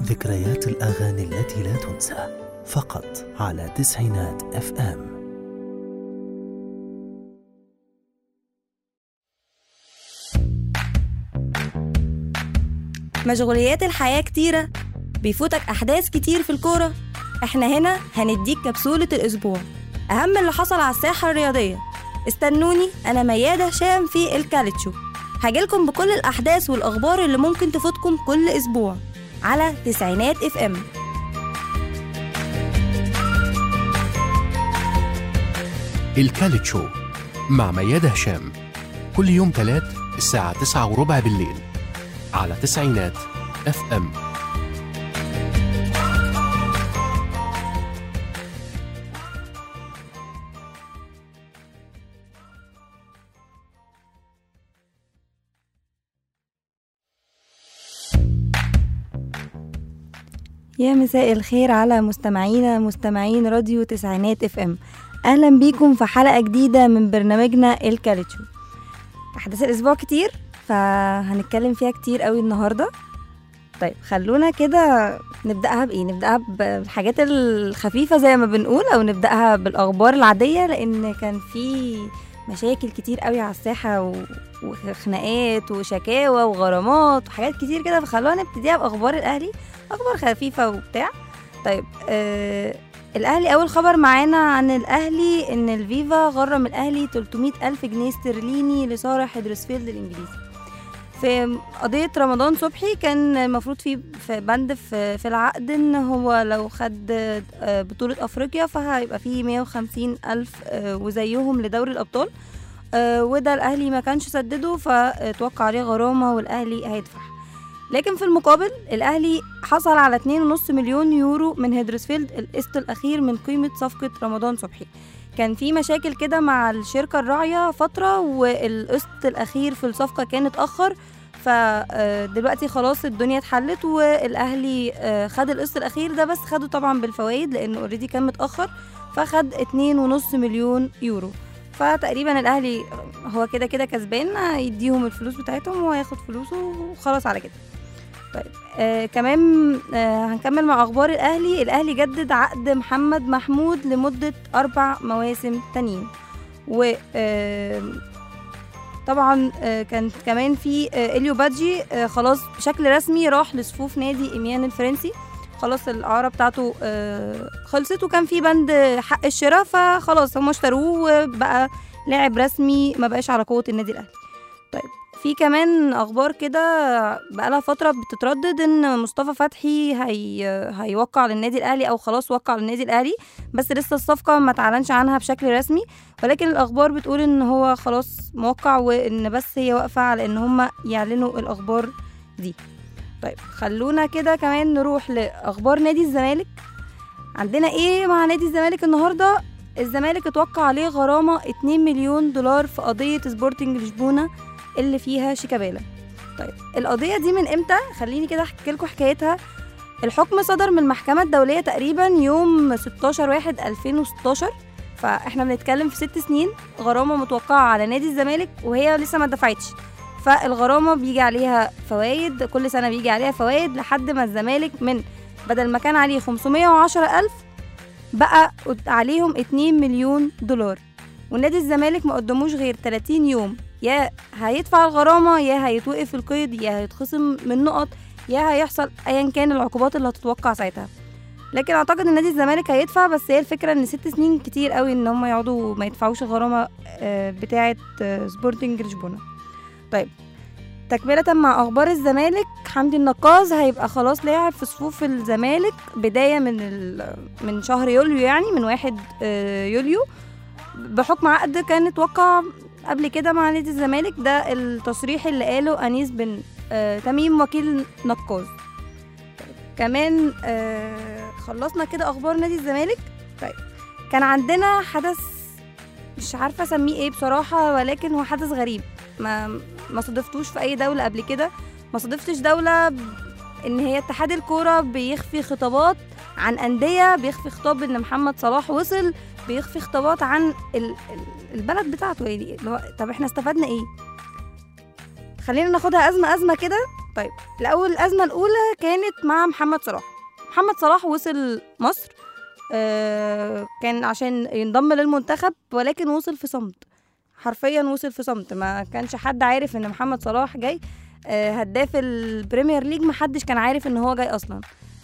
ذكريات الأغاني التي لا تنسى فقط على تسعينات اف ام مشغوليات الحياة كتيرة بيفوتك أحداث كتير في الكورة احنا هنا هنديك كبسولة الأسبوع أهم اللي حصل على الساحة الرياضية استنوني أنا ميادة هشام في الكالتشو هجيلكم بكل الأحداث والأخبار اللي ممكن تفوتكم كل أسبوع على تسعينات اف ام الكالت شو مع ميادة هشام كل يوم تلات الساعة تسعة وربع بالليل على تسعينات اف ام يا مساء الخير على مستمعينا مستمعين راديو تسعينات اف ام اهلا بيكم في حلقه جديده من برنامجنا الكالتشو احداث الاسبوع كتير فهنتكلم فيها كتير قوي النهارده طيب خلونا كده نبداها بايه نبداها بالحاجات الخفيفه زي ما بنقول او نبداها بالاخبار العاديه لان كان في مشاكل كتير قوي على الساحه و... وخناقات وشكاوى وغرامات وحاجات كتير كده فخلونا نبتديها باخبار الاهلي اخبار خفيفه وبتاع طيب آه الاهلي اول خبر معانا عن الاهلي ان الفيفا غرم الاهلي 300 الف جنيه استرليني لصالح هيدرسفيلد الانجليزي في قضية رمضان صبحي كان المفروض في في بند في, في العقد ان هو لو خد آه، بطولة افريقيا فهيبقى فيه 150 الف آه، وزيهم لدوري الابطال آه، وده الاهلي ما كانش سدده فتوقع عليه غرامة والاهلي هيدفع لكن في المقابل الاهلي حصل على 2.5 مليون يورو من هيدرسفيلد القسط الاخير من قيمه صفقه رمضان صبحي كان في مشاكل كده مع الشركه الراعيه فتره والقسط الاخير في الصفقه كان اتاخر فدلوقتي خلاص الدنيا اتحلت والاهلي آه، خد القسط الاخير ده بس خده طبعا بالفوائد لانه اوريدي كان متاخر فخد 2.5 مليون يورو فتقريبا الاهلي هو كده كده كسبان يديهم الفلوس بتاعتهم وهياخد فلوسه وخلاص على كده طيب آه كمان آه هنكمل مع اخبار الاهلي الاهلي جدد عقد محمد محمود لمده اربع مواسم تانيين و آه طبعا آه كان كمان في آه اليو بادجي آه خلاص بشكل رسمي راح لصفوف نادي ايميان الفرنسي خلاص الاعاره بتاعته آه خلصت وكان في بند حق الشراء فخلاص هم اشتروه وبقى لاعب رسمي ما بقاش على قوه النادي الاهلي طيب في كمان اخبار كده بقالها فتره بتتردد ان مصطفى فتحي هي هيوقع للنادي الاهلي او خلاص وقع للنادي الاهلي بس لسه الصفقه ما تعلنش عنها بشكل رسمي ولكن الاخبار بتقول ان هو خلاص موقع وان بس هي واقفه على ان هم يعلنوا الاخبار دي طيب خلونا كده كمان نروح لاخبار نادي الزمالك عندنا ايه مع نادي الزمالك النهارده الزمالك اتوقع عليه غرامه 2 مليون دولار في قضيه سبورتنج لشبونه اللي فيها شيكابالا طيب القضية دي من امتى؟ خليني كده احكي لكم حكايتها الحكم صدر من المحكمة الدولية تقريبا يوم 16 واحد 2016 فاحنا بنتكلم في ست سنين غرامة متوقعة على نادي الزمالك وهي لسه ما دفعتش فالغرامة بيجي عليها فوائد كل سنة بيجي عليها فوائد لحد ما الزمالك من بدل ما كان عليه 510 ألف بقى عليهم 2 مليون دولار ونادي الزمالك ما قدموش غير 30 يوم يا هيدفع الغرامة يا هيتوقف القيد يا هيتخصم من نقط يا هيحصل ايا كان العقوبات اللي هتتوقع ساعتها لكن اعتقد ان نادي الزمالك هيدفع بس هي الفكره ان ست سنين كتير قوي ان هم يقعدوا ما يدفعوش الغرامه آه، بتاعه آه، سبورتنج لشبونه طيب تكملة مع أخبار الزمالك حمدي النقاز هيبقى خلاص لاعب في صفوف الزمالك بداية من ال- من شهر يوليو يعني من واحد آه، يوليو بحكم عقد كان اتوقع قبل كده مع نادي الزمالك ده التصريح اللي قاله أنيس بن آه تميم وكيل نقاز طيب كمان آه خلصنا كده أخبار نادي الزمالك طيب كان عندنا حدث مش عارفة أسميه إيه بصراحة ولكن هو حدث غريب ما ما صادفتوش في أي دولة قبل كده ما صادفتش دولة ب- إن هي اتحاد الكورة بيخفي خطابات عن أندية بيخفي خطاب إن محمد صلاح وصل بيخفي خطابات عن ال- ال- البلد بتاعته يعني اللي هو طب احنا استفدنا ايه خلينا ناخدها أزمة أزمة كده طيب الاول الازمه الاولى كانت مع محمد صلاح محمد صلاح وصل مصر آه كان عشان ينضم للمنتخب ولكن وصل في صمت حرفيا وصل في صمت ما كانش حد عارف ان محمد صلاح جاي آه هداف البريمير ليج محدش كان عارف ان هو جاي اصلا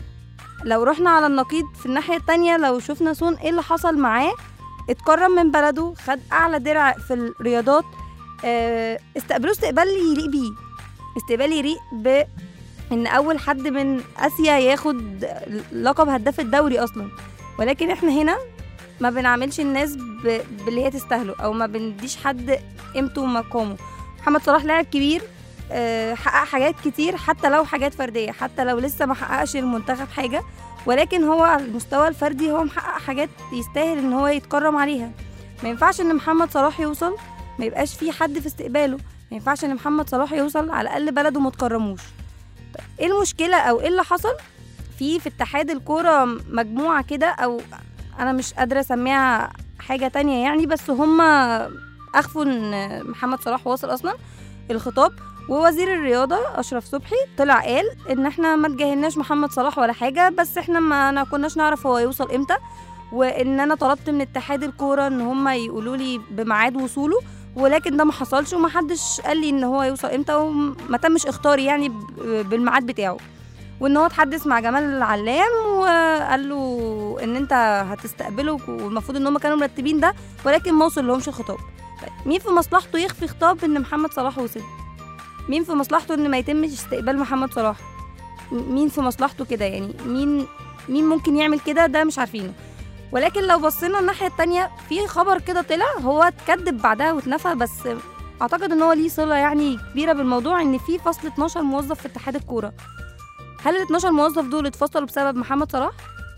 لو رحنا على النقيض في الناحية التانية لو شفنا سون ايه اللي حصل معاه اتكرم من بلده خد اعلى درع في الرياضات آه، استقبلوه استقبال يليق بيه استقبال يليق ب ان اول حد من اسيا ياخد لقب هداف الدوري اصلا ولكن احنا هنا ما بنعملش الناس ب... باللي هي تستاهله او ما بنديش حد قيمته ومقامه محمد صلاح لاعب كبير آه، حقق حاجات كتير حتى لو حاجات فرديه حتى لو لسه ما حققش المنتخب حاجه ولكن هو على المستوى الفردي هو محقق حاجات يستاهل ان هو يتكرم عليها ما ينفعش ان محمد صلاح يوصل ما يبقاش في حد في استقباله ما ينفعش ان محمد صلاح يوصل على الاقل بلده ما تكرموش طيب ايه المشكله او ايه اللي حصل في في اتحاد الكوره مجموعه كده او انا مش قادره اسميها حاجه تانية يعني بس هما اخفوا ان محمد صلاح واصل اصلا الخطاب ووزير الرياضه اشرف صبحي طلع قال ان احنا ما تجاهلناش محمد صلاح ولا حاجه بس احنا ما أنا كناش نعرف هو يوصل امتى وان انا طلبت من اتحاد الكوره ان هم يقولوا لي بميعاد وصوله ولكن ده ما حصلش ومحدش قال لي ان هو يوصل امتى وما تمش اختاري يعني ب- بالميعاد بتاعه وان هو اتحدث مع جمال العلام وقال له ان انت هتستقبله والمفروض ان هم كانوا مرتبين ده ولكن ما وصل لهمش الخطاب طيب مين في مصلحته يخفي خطاب ان محمد صلاح وصل مين في مصلحته ان ما يتمش استقبال محمد صلاح م- مين في مصلحته كده يعني مين مين ممكن يعمل كده ده مش عارفينه ولكن لو بصينا الناحية التانية في خبر كده طلع هو اتكذب بعدها واتنفى بس اعتقد ان هو ليه صلة يعني كبيرة بالموضوع ان في فصل 12 موظف في اتحاد الكورة هل ال 12 موظف دول اتفصلوا بسبب محمد صلاح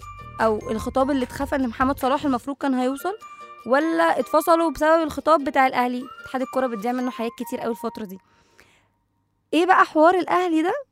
او الخطاب اللي اتخفى ان محمد صلاح المفروض كان هيوصل ولا اتفصلوا بسبب الخطاب بتاع الاهلي اتحاد الكورة بتضيع منه حاجات كتير قوي الفترة دي ايه بقى حوار الاهلي ده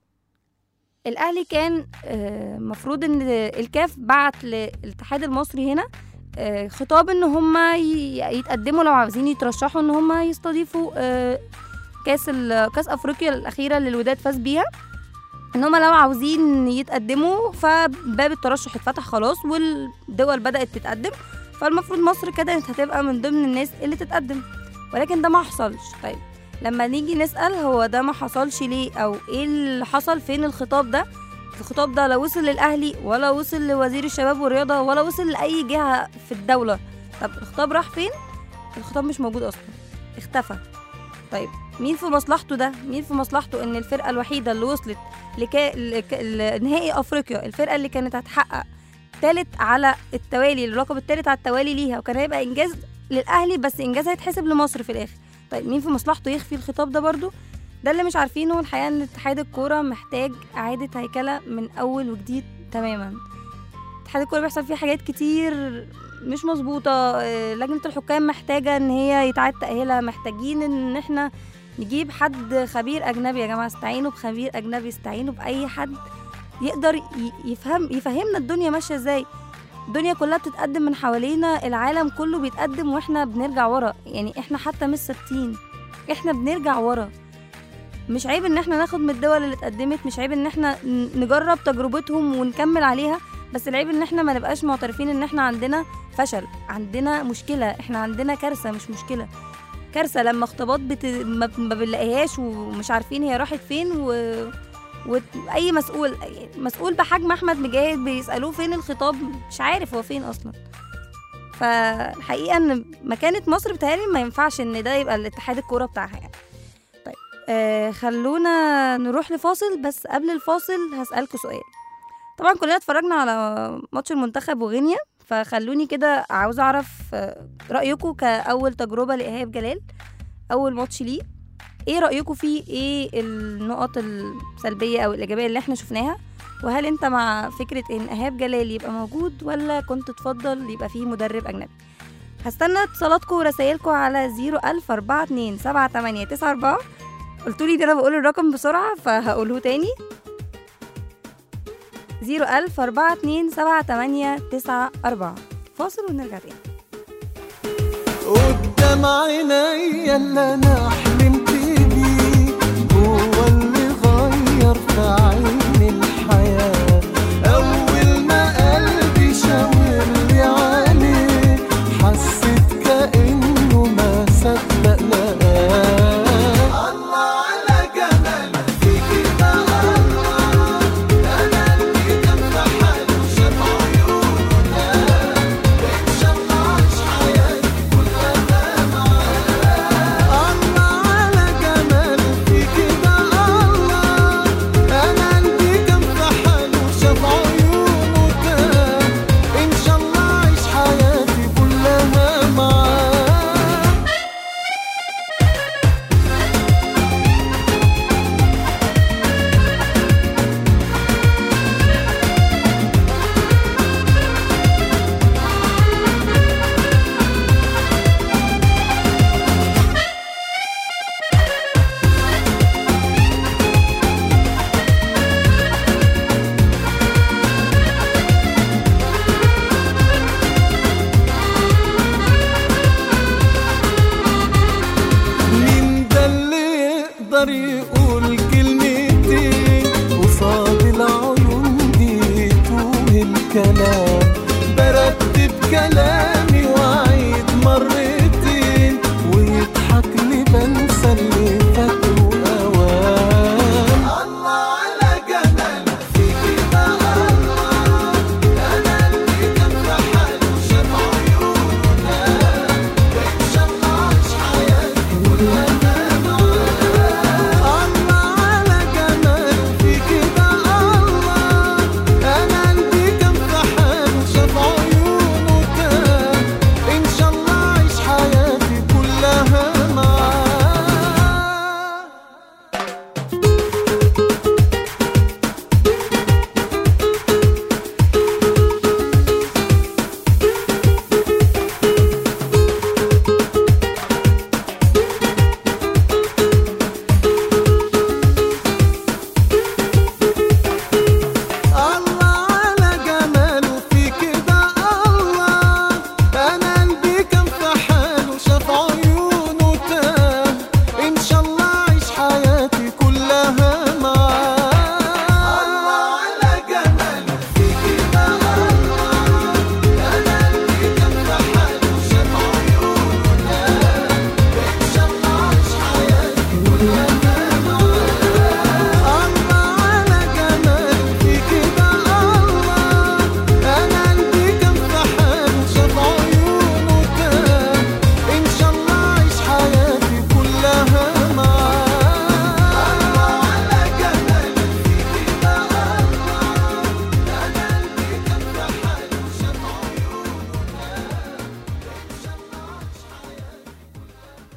الاهلي كان آه، مفروض ان الكاف بعت للاتحاد المصري هنا آه، خطاب ان هم يتقدموا لو عاوزين يترشحوا ان هم يستضيفوا آه، كاس ال- كاس افريقيا الاخيره اللي الوداد فاز بيها ان هم لو عاوزين يتقدموا فباب الترشح اتفتح خلاص والدول بدات تتقدم فالمفروض مصر كانت هتبقى من ضمن الناس اللي تتقدم ولكن ده ما حصلش طيب لما نيجي نسأل هو ده ما حصلش ليه أو إيه اللي حصل فين الخطاب ده الخطاب ده لا وصل للأهلي ولا وصل لوزير الشباب والرياضة ولا وصل لأي جهة في الدولة طب الخطاب راح فين؟ الخطاب مش موجود أصلا اختفى طيب مين في مصلحته ده؟ مين في مصلحته إن الفرقة الوحيدة اللي وصلت لكا... لك... لنهائي أفريقيا الفرقة اللي كانت هتحقق تالت على التوالي اللقب التالت على التوالي ليها وكان هيبقى إنجاز للأهلي بس إنجاز هيتحسب لمصر في الآخر طيب مين في مصلحته يخفي الخطاب ده برضو ده اللي مش عارفينه الحقيقه ان اتحاد الكوره محتاج اعاده هيكله من اول وجديد تماما اتحاد الكوره بيحصل فيه حاجات كتير مش مظبوطه آه، لجنه الحكام محتاجه ان هي يتعاد تاهيلها محتاجين ان احنا نجيب حد خبير اجنبي يا جماعه استعينوا بخبير اجنبي استعينوا باي حد يقدر ي- يفهم يفهمنا الدنيا ماشيه ازاي الدنيا كلها بتتقدم من حوالينا العالم كله بيتقدم واحنا بنرجع ورا يعني احنا حتى مش ثابتين احنا بنرجع ورا مش عيب ان احنا ناخد من الدول اللي اتقدمت مش عيب ان احنا ن- نجرب تجربتهم ونكمل عليها بس العيب ان احنا ما نبقاش معترفين ان احنا عندنا فشل عندنا مشكلة احنا عندنا كارثة مش مشكلة كارثة لما اختباط بت... ما ما بنلاقيهاش ومش عارفين هي راحت فين و... واي مسؤول مسؤول بحجم احمد مجاهد بيسالوه فين الخطاب مش عارف هو فين اصلا فالحقيقه ان مكانه مصر بتهيألي ما ينفعش ان ده يبقى الاتحاد الكوره بتاعها يعني طيب آه خلونا نروح لفاصل بس قبل الفاصل هسألكوا سؤال طبعا كلنا اتفرجنا على ماتش المنتخب وغينيا فخلوني كده عاوزه اعرف آه، رايكم كاول تجربه لايهاب جلال اول ماتش ليه ايه رايكم فيه ايه النقط السلبيه او الايجابيه اللي احنا شفناها وهل انت مع فكره ان ايهاب جلال يبقى موجود ولا كنت تفضل يبقى فيه مدرب اجنبي هستنى اتصالاتكم ورسايلكم على 01042 قلتوا لي ده انا بقول الرقم بسرعه فهقوله تاني 01042 فاصل ونرجع تاني قدام عينيا اللي انا حلمت بيه هو اللي غير اتغير في عين الحياة أول ما قلبي شاور لي عليه حسيت كأنه ما صدق لقاه الله على جمال فيكي ده الله أنا اللي كان في حاله شاف عيونه إن شاء الله أعيش حياتي كلها معاه الله على جمال فيكي ده الله أنا قلبي كان في حاله شاف عيونه تاه إن شاء الله أعيش حياتي كلها معاه مين ده اللي يقدر يقول كلمتين قصاد العيون دي توه الكلام برتب كلامي واعيد مرتين ويضحك لي بنسى اللي فاته اوام الله على جمال فيكي ده الله انا اللي كان في حاله شاف عيونه ان شاء الله اعيش حياتي كلها معاه الله على جمال فيكي ده الله انا قلبي كان في حاله شاف عيونه تاه ان شاء الله اعيش حياتي كلها معاه الله على جماله فيك ده الله انا قلبي كان في حاله شاف عيونه تاه ان شاء الله اعيش حياتي كلها معاه الله على جماله فيك ده الله انا قلبي كان في حاله شاف عيونه تاه ان شاء الله اعيش حياتي كلها معاه الله على جمال فيك ده الله انا قلبي كان في حاله شاف عيونه تاه ان شاء الله اعيش حياتي كلها معاه الله على جمال فيك ده الله انا قلبي كان في حاله شاف عيونه تاه ان شاء الله اعيش حياتي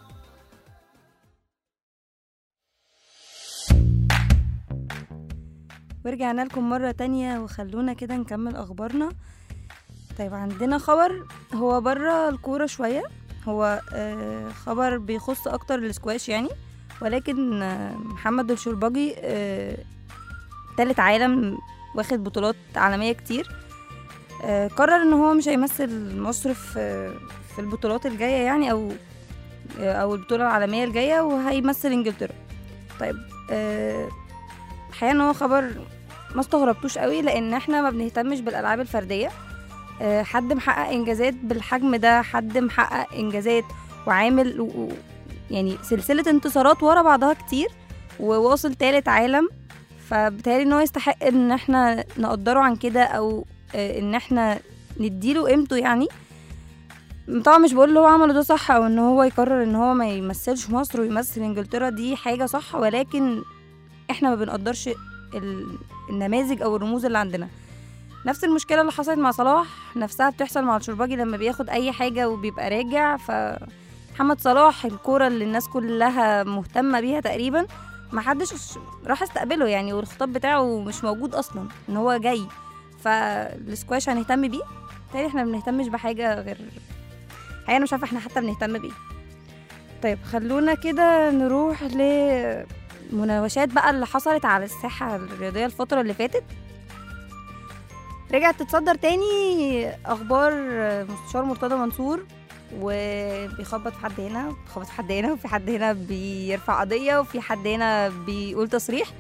ورجعنا لكم مرة تانية وخلونا كده نكمل أخبارنا طيب عندنا خبر هو بره الكورة شوية هو آه، خبر بيخص أكتر السكواش يعني ولكن آه، محمد الشربجي آه، تالت عالم واخد بطولات عالمية كتير آه، قرر ان هو مش هيمثل مصر في في البطولات الجاية يعني او او البطولة العالمية الجاية وهيمثل انجلترا طيب آه، الحقيقة ان هو خبر ما استغربتوش قوي لان احنا ما بنهتمش بالالعاب الفرديه آه، حد محقق انجازات بالحجم ده حد محقق انجازات وعامل و... و- يعني سلسله انتصارات ورا بعضها كتير وواصل تالت عالم فبالتالي ان هو يستحق ان احنا نقدره عن كده او آه، ان احنا نديله قيمته يعني طبعا مش بقول اللي هو عمله ده صح او ان هو يقرر ان هو ما يمثلش مصر ويمثل انجلترا دي حاجه صح ولكن احنا ما بنقدرش ال- النماذج او الرموز اللي عندنا نفس المشكله اللي حصلت مع صلاح نفسها بتحصل مع الشرباجي لما بياخد اي حاجه وبيبقى راجع ف محمد صلاح الكوره اللي الناس كلها مهتمه بيها تقريبا ما حدش راح استقبله يعني والخطاب بتاعه مش موجود اصلا ان هو جاي فالسكواش هنهتم بيه تاني احنا ما بنهتمش بحاجه غير حقيقة انا مش عارفه احنا حتى بنهتم بايه طيب خلونا كده نروح لمناوشات بقى اللي حصلت على الساحه الرياضيه الفتره اللي فاتت رجعت تتصدر تاني اخبار مستشار مرتضى منصور وبيخبط في حد هنا بيخبط في حد هنا وفي حد هنا بيرفع قضيه وفي حد هنا بيقول تصريح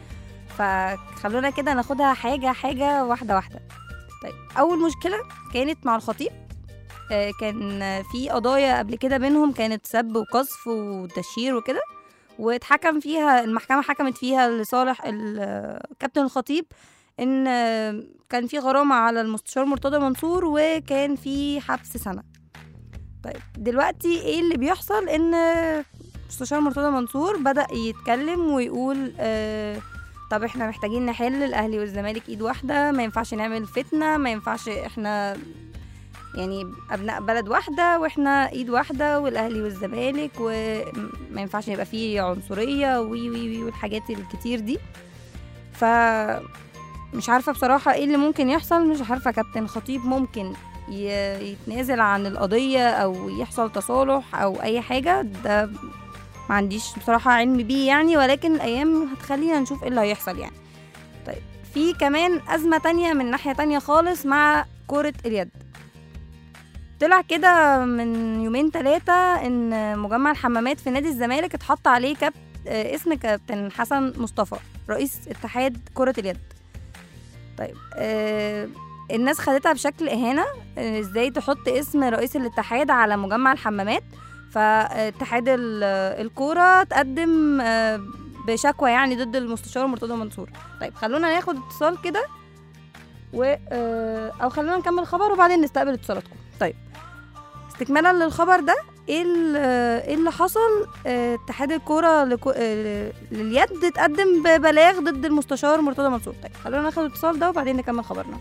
فخلونا كده ناخدها حاجة حاجة واحدة واحدة طيب أول مشكلة كانت مع الخطيب آه، كان في قضايا قبل كده بينهم كانت سب وقذف وتشهير وكده واتحكم فيها المحكمة حكمت فيها لصالح ال- كابتن الخطيب ان آه، كان في غرامة على المستشار مرتضى منصور وكان في حبس سنة طيب دلوقتي ايه اللي بيحصل ان مستشار مرتضى منصور بدأ يتكلم ويقول آه طب احنا محتاجين نحل الاهلي والزمالك ايد واحدة ما ينفعش نعمل فتنة ما ينفعش احنا يعني ابناء بلد واحدة واحنا ايد واحدة والاهلي والزمالك وما ينفعش يبقى فيه عنصرية وي وي وي والحاجات الكتير دي ف مش عارفة بصراحة ايه اللي ممكن يحصل مش عارفة كابتن خطيب ممكن ي- يتنازل عن القضية أو يحصل تصالح أو أي حاجة ده ما عنديش بصراحة علم بيه يعني ولكن الأيام هتخلينا نشوف ايه اللي هيحصل يعني طيب في كمان أزمة تانية من ناحية تانية خالص مع كرة اليد طلع كده من يومين ثلاثة إن مجمع الحمامات في نادي الزمالك اتحط عليه كابت آه، اسم كابتن حسن مصطفى رئيس اتحاد كرة اليد طيب آه الناس خدتها بشكل إهانة آه، ازاي تحط اسم رئيس الاتحاد على مجمع الحمامات فاتحاد ال- الكورة تقدم آه، بشكوى يعني ضد المستشار مرتضى منصور طيب خلونا ناخد اتصال كده و آه، او خلونا نكمل الخبر وبعدين نستقبل اتصالاتكم طيب استكمالا للخبر ده ايه ال- آه، ايه اللي حصل آه، اتحاد الكوره لكو- آه، لليد اتقدم ببلاغ ضد المستشار مرتضى منصور طيب خلونا ناخد الاتصال ده وبعدين نكمل خبرنا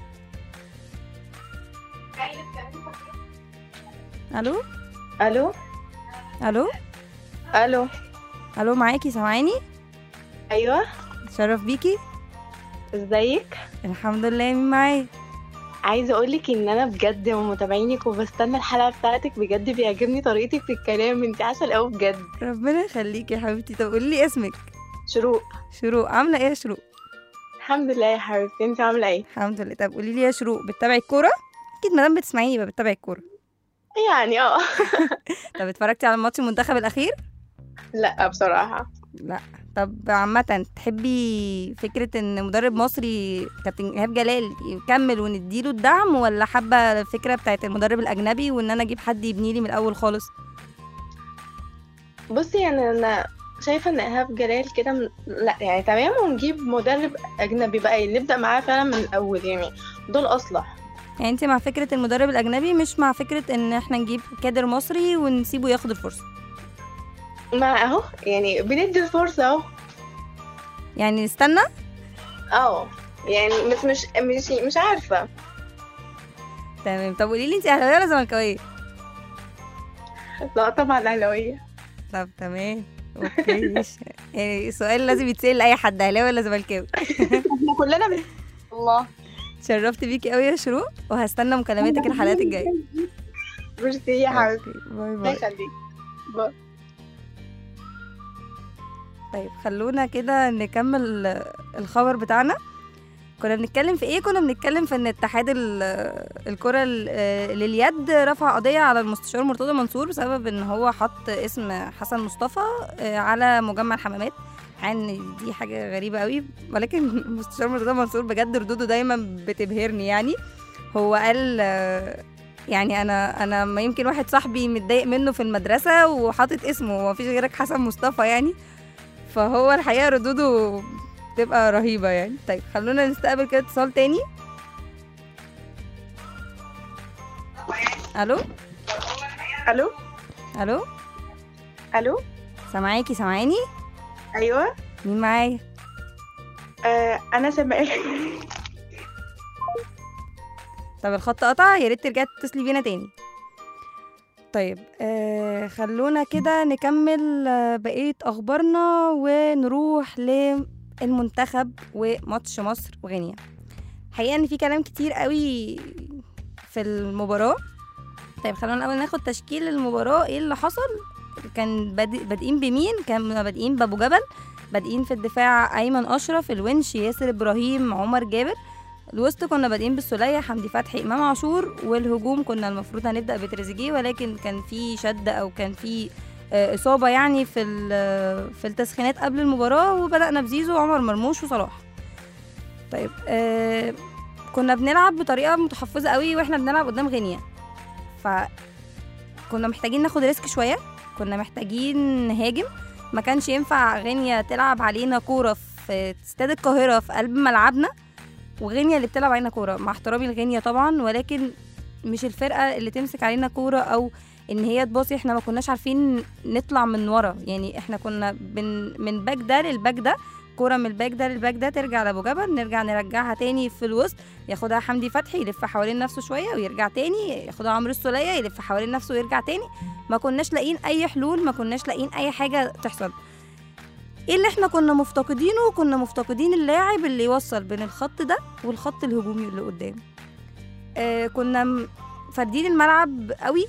الو الو الو الو الو معاكي سامعاني ايوه شرف بيكي ازيك الحمد لله مين معايا عايزه اقولك ان انا بجد من متابعينك وبستنى الحلقه بتاعتك بجد بيعجبني طريقتك في الكلام انت عسل قوي بجد ربنا يخليكي يا حبيبتي طب قولي لي اسمك شروق شروق عامله ايه يا شروق الحمد لله يا حبيبتي انت عامله ايه الحمد لله طب قولي لي يا شروق بتتابعي الكوره اكيد مادام بتسمعيني يبقى بتتابعي الكوره يعني اه طب اتفرجتي على ماتش المنتخب الاخير لا بصراحه لا طب عامة تحبي فكرة ان مدرب مصري كابتن ايهاب جلال يكمل ونديله الدعم ولا حابة الفكرة بتاعت المدرب الاجنبي وان انا اجيب حد يبني لي من الاول خالص بصي يعني انا شايفه ان ايهاب جلال كده من... لا يعني تمام ونجيب مدرب اجنبي بقى نبدا معاه فعلا من الاول يعني دول اصلح يعني انت مع فكرة المدرب الاجنبي مش مع فكرة ان احنا نجيب كادر مصري ونسيبه ياخد الفرصة مع اهو يعني بندي الفرصه اهو يعني نستنى اه يعني بس مش مش مش عارفه تمام طب قولي لي انت اهلاوية ولا زملكاوية لا طبعا اهلاويه طب تمام اوكي ماشي. يعني السؤال لازم يتسأل لأي حد اهلاوي ولا زملكاوي احنا كلنا بن... الله اتشرفت بيكي قوي يا شروق وهستنى مكالماتك الحلقات الجاية ميرسي يا حبيبتي أوكي، باي الله باي يخليك باي. طيب خلونا كده نكمل الخبر بتاعنا كنا بنتكلم في ايه كنا بنتكلم في ان اتحاد ال- الكرة ال- لليد رفع قضية على المستشار مرتضى منصور بسبب ان هو حط اسم حسن مصطفى آه، على مجمع الحمامات يعني دي حاجة غريبة قوي ولكن المستشار مرتضى منصور بجد ردوده دايما بتبهرني يعني هو قال آه، يعني انا انا ما يمكن واحد صاحبي متضايق منه في المدرسة وحاطط اسمه ومفيش غيرك حسن مصطفى يعني فهو الحقيقة ردوده بتبقى رهيبة يعني طيب خلونا نستقبل كده اتصال تاني الو الو الو الو سامعاكي سامعاني ايوه مين معايا آه انا سامعاك طب الخط قطع يا ريت ترجعي تتصلي بينا تاني طيب آه خلونا كده نكمل آه بقية أخبارنا ونروح للمنتخب وماتش مصر وغينيا حقيقة إن في كلام كتير قوي في المباراة طيب خلونا الأول ناخد تشكيل المباراة ايه اللي حصل كان بادئ- بادئين بمين كان بادئين بأبو جبل بادئين في الدفاع أيمن أشرف الونش ياسر إبراهيم عمر جابر الوسط كنا بادئين بالسولية حمدي فتحي إمام عاشور والهجوم كنا المفروض هنبدأ بتريزيجيه ولكن كان في شد أو كان في آه، إصابة يعني في ال- في التسخينات قبل المباراة وبدأنا بزيزو وعمر مرموش وصلاح طيب آه كنا بنلعب بطريقه متحفظه قوي واحنا بنلعب قدام غينيا ف كنا محتاجين ناخد ريسك شويه كنا محتاجين نهاجم ما كانش ينفع غينيا تلعب علينا كوره في استاد القاهره في قلب ملعبنا وغينيا اللي بتلعب علينا كوره مع احترامي لغينيا طبعا ولكن مش الفرقه اللي تمسك علينا كوره او ان هي تباصي احنا ما كناش عارفين نطلع من ورا يعني احنا كنا بن من باك ده للباك ده كوره من الباك ده للباك ده ترجع لابو جبل نرجع نرجعها تاني في الوسط ياخدها حمدي فتحي يلف حوالين نفسه شويه ويرجع تاني ياخدها عمرو السوليه يلف حوالين نفسه ويرجع تاني ما كناش لاقيين اي حلول ما كناش لاقيين اي حاجه تحصل ايه اللي احنا كنا مفتقدينه كنا مفتقدين اللاعب اللي يوصل بين الخط ده والخط الهجومي اللي قدام آه كنا م- فاردين الملعب قوي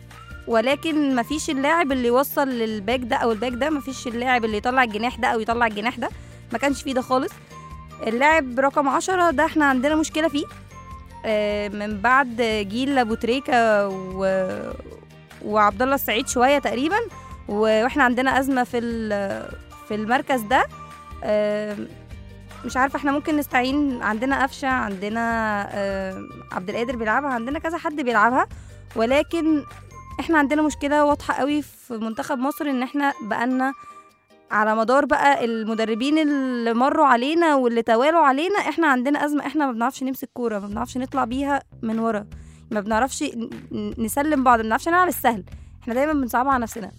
ولكن مفيش اللاعب اللي يوصل للباك ده او الباك ده مفيش اللاعب اللي يطلع الجناح ده او يطلع الجناح ده ما كانش فيه ده خالص اللاعب رقم عشرة ده احنا عندنا مشكلة فيه آه، من بعد جيل ابو تريكة و... وعبد الله السعيد شوية تقريبا و- واحنا عندنا أزمة في ال- في المركز ده آه، مش عارفة احنا ممكن نستعين عندنا قفشة عندنا آه، عبد القادر بيلعبها عندنا كذا حد بيلعبها ولكن احنا عندنا مشكلة واضحة قوي في منتخب مصر ان احنا بقالنا على مدار بقى المدربين اللي مروا علينا واللي توالوا علينا احنا عندنا ازمه احنا ما بنعرفش نمسك كوره ما بنعرفش نطلع بيها من ورا ما بنعرفش ن- ن- نسلم بعض ما بنعرفش نلعب السهل احنا دايما بنصعبها على نفسنا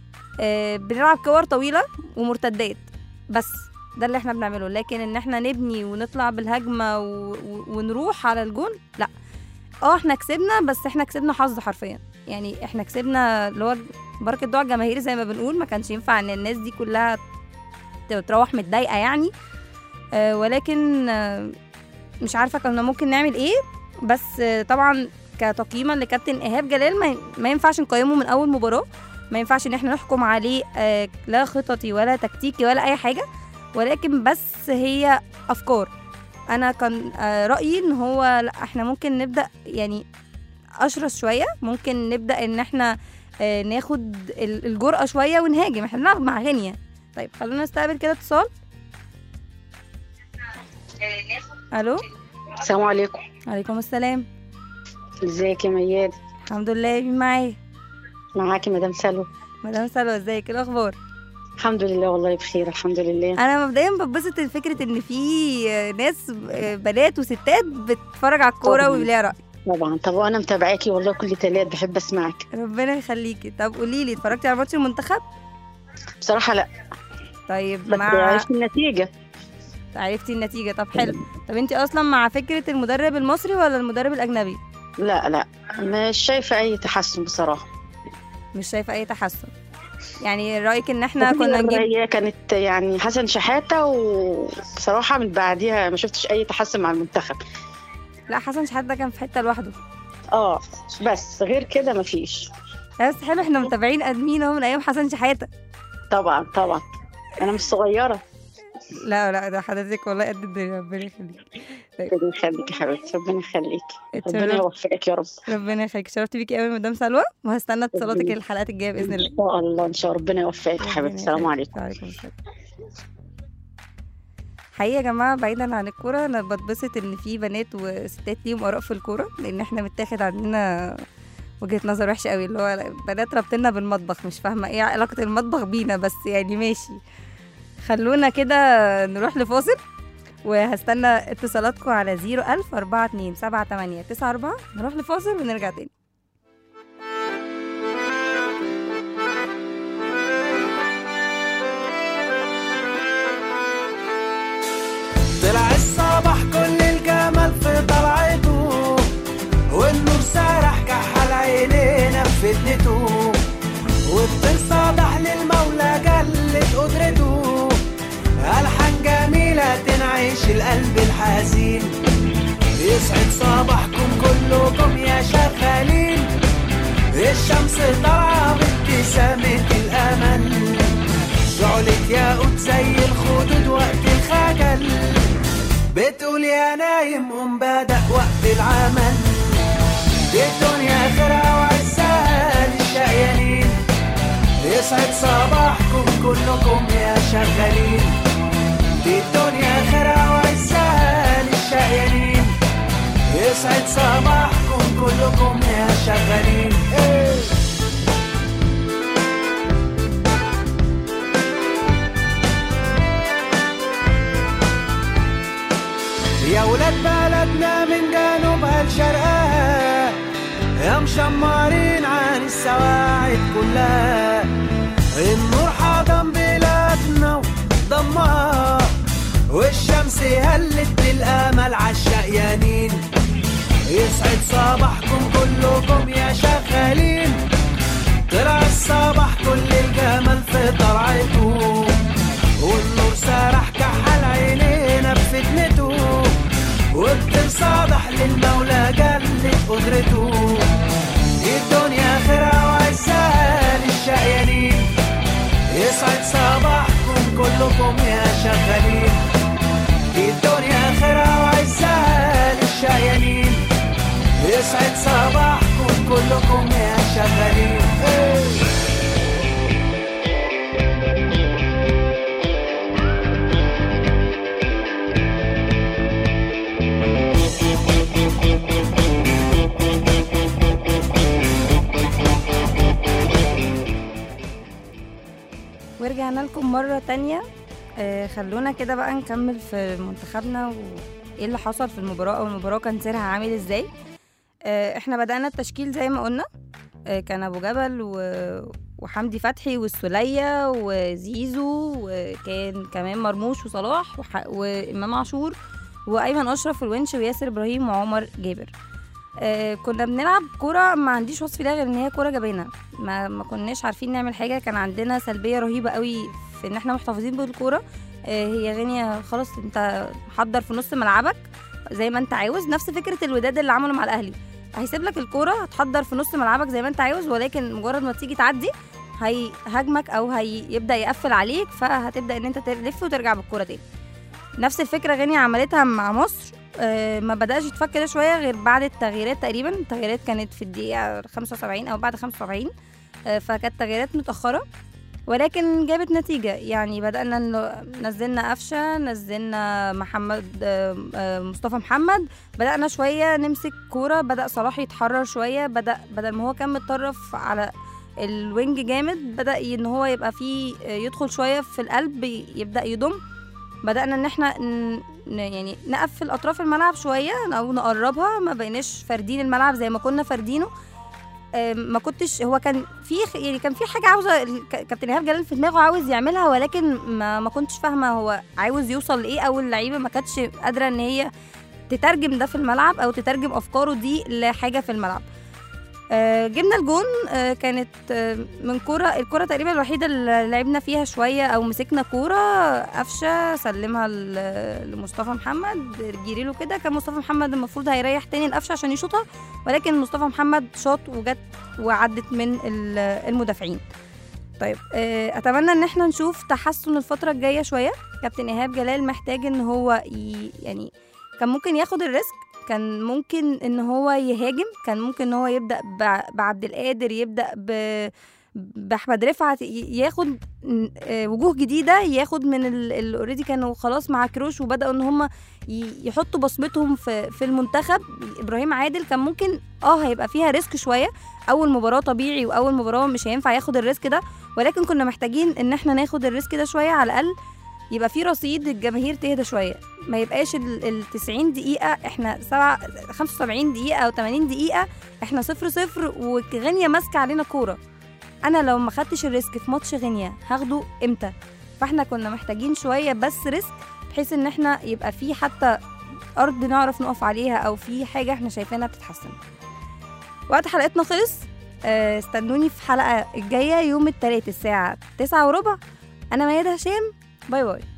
اه بنلعب كور طويله ومرتدات بس ده اللي احنا بنعمله لكن ان احنا نبني ونطلع بالهجمه و... و... ونروح على الجون لا اه احنا كسبنا بس احنا كسبنا حظ حرفيا يعني احنا كسبنا اللي هو بركه دعاء الجماهير زي ما بنقول ما كانش ينفع ان الناس دي كلها ت- تروح متضايقه يعني آه ولكن آه مش عارفه كنا ممكن نعمل ايه بس آه طبعا كتقييما لكابتن ايهاب جلال ما, ما ينفعش نقيمه من اول مباراه ما ينفعش ان احنا نحكم عليه آه لا خططي ولا تكتيكي ولا اي حاجه ولكن بس هي افكار انا كان آه رايي ان هو لا احنا ممكن نبدا يعني اشرس شويه ممكن نبدا ان احنا آه ناخد ال- الجرأة شويه ونهاجم احنا بنلعب مع غينيا طيب خلونا نستقبل كده اتصال الو السلام عليكم عليكم السلام ازيك يا مياد الحمد لله مين معايا معاكي مدام سلوى مدام سلوى ازيك ايه الاخبار الحمد لله والله بخير الحمد لله انا مبدئيا بتبسط فكره ان في ناس بنات وستات بتتفرج على الكوره طبعاً. وليها راي طبعا طب وانا متابعاكي والله كل تلات بحب اسمعك ربنا يخليكي طب قولي لي اتفرجتي على ماتش المنتخب بصراحه لا طيب بس مع عرفت النتيجه عرفتي النتيجه طب حلو طب انت اصلا مع فكره المدرب المصري ولا المدرب الاجنبي لا لا مش شايفه اي تحسن بصراحه مش شايفه اي تحسن يعني رايك ان احنا كنا نجيب هي كانت يعني حسن شحاته وبصراحه من بعديها ما شفتش اي تحسن مع المنتخب لا حسن شحات ده كان في حته لوحده اه بس غير كده مفيش لا بس حلو احنا متابعين قدمين اهو من ايام حسن شحاته طبعا طبعا انا مش صغيره لا لا ده حضرتك والله قد الدنيا ربنا يخليك ربنا يخليك يا حبيبتي ربنا يخليك ربنا اتشرفت يوفقك يا رب ربنا يخليك شرفت بيكي قوي مدام سلوى وهستنى اتصالاتك ربنا- الحلقات الجايه باذن الله ان شاء الله ان شاء الله ربنا يوفقك يا حبيبتي السلام ربنا عليكم يخليك. وعليكم السلام حقيقة يا جماعة بعيدا عن الكورة أنا بتبسط إن في بنات وستات ليهم آراء في الكورة لأن إحنا متاخد عندنا وجهة نظر وحشة قوي اللي هو بنات رابطيننا بالمطبخ مش فاهمة إيه علاقة المطبخ بينا بس يعني ماشي خلونا كده نروح لفاصل وهستنى اتصالاتكم على 01000 42 78 94 نروح لفاصل ونرجع تاني طلع الصباح كل الجمال في طلعته والنور سرح كحل عينينا في فتنته والطير صبح للمولى جلت قدرته ألحان جميلة تنعيش القلب الحزين يسعد صباحكم كلكم يا شغالين الشمس طالعة بابتسامة الأمل شعلة ياقوت زي الخدود وقت الخجل بتقول يا نايم قوم بدأ وقت العمل دي الدنيا خيرها وعزها للشقيانين يسعد صباحكم كلكم يا شغالين دي الدنيا خيرها وعزها يا ولاد بلدنا من جنوبها لشرقها يا مشمرين عن السواعد كلها النور حضن بلادنا وضمها والشمس هلت بالامل عالشقيانين يسعد صباحكم كلكم يا شغالين طلع الصباح كل الجمال في طلعته والنور سرح كحل عينينا بفتنته وبتنصبح للمولى جلت قدرته الدنيا خيرها وعزها للشقيانين يسعد صباحكم كلكم يا شغالين الدنيا خيرها وعزها للشقيانين يسعد صباحكم كلكم يا شغالين ورجعنا لكم مرة تانية آه خلونا كده بقى نكمل في منتخبنا وايه اللي حصل في المباراة او المباراة كان سيرها عامل ازاي آه احنا بدأنا التشكيل زي ما قلنا آه كان ابو جبل و... وحمدي فتحي والسولية وزيزو وكان كمان مرموش وصلاح وح... وامام عاشور وايمن اشرف والونش وياسر ابراهيم وعمر جابر آه كنا بنلعب كرة ما عنديش وصف ليها غير ان هي كرة جبانة ما, ما كناش عارفين نعمل حاجة كان عندنا سلبية رهيبة قوي في ان احنا محتفظين بالكورة آه هي غنية خلاص انت حضر في نص ملعبك زي ما انت عاوز نفس فكرة الوداد اللي عمله مع الاهلي هيسيب لك الكورة هتحضر في نص ملعبك زي ما انت عاوز ولكن مجرد ما تيجي تعدي هيهاجمك او هيبدا يقفل عليك فهتبدا ان انت تلف وترجع بالكورة تاني نفس الفكرة غنية عملتها مع مصر آه، ما بدأش يتفك ده شوية غير بعد التغييرات تقريبا التغييرات كانت في الدقيقة 75 أو بعد 75 آه، فكانت تغييرات متأخرة ولكن جابت نتيجة يعني بدأنا إنه نزلنا قفشة نزلنا محمد آه، آه، مصطفى محمد بدأنا شوية نمسك كورة بدأ صلاح يتحرر شوية بدأ بدل ما هو كان متطرف على الوينج جامد بدأ ان هو يبقى فيه آه، يدخل شوية في القلب يبدأ يضم بدأنا ان احنا ن- ن- يعني نقفل اطراف الملعب شويه او نقربها ما بقيناش فاردين الملعب زي ما كنا فاردينه آم، ما كنتش هو كان في خ- يعني كان في حاجه عاوزه ال- ك- كابتن ايهاب جلال في دماغه عاوز يعملها ولكن ما ما كنتش فاهمه هو عاوز يوصل لايه او اللعيبه ما كانتش قادره ان هي تترجم ده في الملعب او تترجم افكاره دي لحاجه في الملعب آه، جبنا الجون آه، كانت آه، من كرة الكرة تقريبا الوحيدة اللي لعبنا فيها شوية أو مسكنا كورة قفشة سلمها ل- لمصطفى محمد جيري له كده كان مصطفى محمد المفروض هيريح تاني القفشة عشان يشوطها ولكن مصطفى محمد شاط وجت وعدت من ال- المدافعين طيب آه، اتمنى ان احنا نشوف تحسن الفتره الجايه شويه كابتن ايهاب جلال محتاج ان هو ي... يعني كان ممكن ياخد الريسك كان ممكن ان هو يهاجم كان ممكن ان هو يبدا ب- بعبد القادر يبدا ب باحمد رفعت ي- ياخد ن- آه، وجوه جديده ياخد من اللي اوريدي كانوا خلاص مع كروش وبداوا ان هم يحطوا بصمتهم في في المنتخب ابراهيم عادل كان ممكن اه هيبقى فيها ريسك شويه اول مباراه طبيعي واول مباراه مش هينفع ياخد الريسك ده ولكن كنا محتاجين ان احنا ناخد الريسك ده شويه على الاقل يبقى في رصيد الجماهير تهدى شويه ما يبقاش ال ال 90 دقيقه احنا سبعة 75 دقيقه او 80 دقيقه احنا صفر صفر وغينيا ماسكه علينا كوره انا لو ما خدتش الريسك في ماتش غينيا هاخده امتى فاحنا كنا محتاجين شويه بس ريسك بحيث ان احنا يبقى في حتى ارض نعرف نقف عليها او في حاجه احنا شايفينها بتتحسن وقت حلقتنا خلص آه، استنوني في الحلقه الجايه يوم الثلاث الساعه 9 وربع انا ميادة هشام باي باي